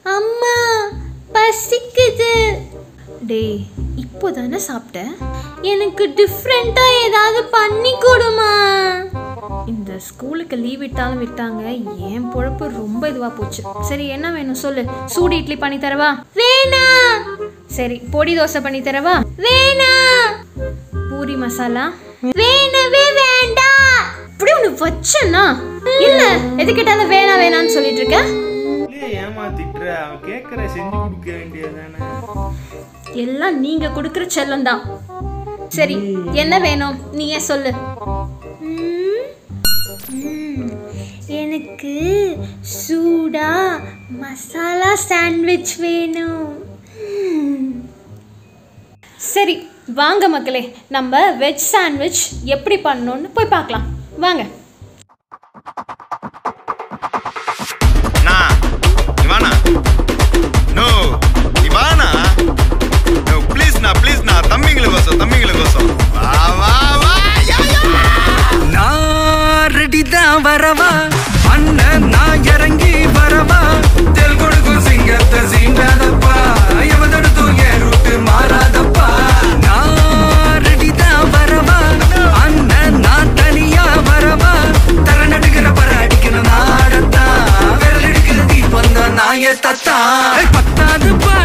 அம்மா பசிக்குது டேய் இப்போ தானே சாப்பிட்ட எனக்கு டிஃப்ரெண்டா ஏதாவது பண்ணி கொடுமா இந்த ஸ்கூலுக்கு லீவ் விட்டாலும் விட்டாங்க என் பொழப்பு ரொம்ப இதுவா போச்சு சரி என்ன வேணும் சொல்லு சூடு இட்லி பண்ணி தரவா வேணா சரி பொடி தோசை பண்ணி தரவா வேணா பூரி மசாலா வேணவே வேண்டாம் இப்படி ஒன்று வச்சேன்னா என்ன எது கேட்டாலும் வேணா வேணான்னு சொல்லிட்டு இருக்க இல்லையே ஏமாத்திட்டுற அவன் கேட்கற செஞ்சு கொடுக்க வேண்டியதானே எல்லாம் நீங்க கொடுக்குற செல்லம் தான் சரி என்ன வேணும் நீயே சொல்லு ம், ம், எனக்கு சூடா மசாலா சாண்ட்விச் வேணும் ம். சரி வாங்க மக்களே நம்ம வெஜ் சாண்ட்விச் எப்படி பண்ணணும்னு போய் பார்க்கலாம் வாங்க நான் Ivana no Ivana no please நான் ப்ளீஸ் நான் தம்பிங்களுக்கோசம் தம்பிங்களுக்கோசம் வா வா வா யா, யா. நான் ரெடி தான் வரவா அண்ணன் நான் இறங்கி வரவா தெல் கொடுக்கும் சிங்கத்தை சீண்டாதப்பா எவதெடுத்தும் என் ரூட்டு மாறாதப்பா நான் ரெடி தான் வரவா அண்ணன் நான் தனியா வரவா தர நடுக்கிற பர அடிக்கணும் நாடத்தான் விரல் எடுக்கிற தீபம் தான் நாய தத்தா பத்தாது பா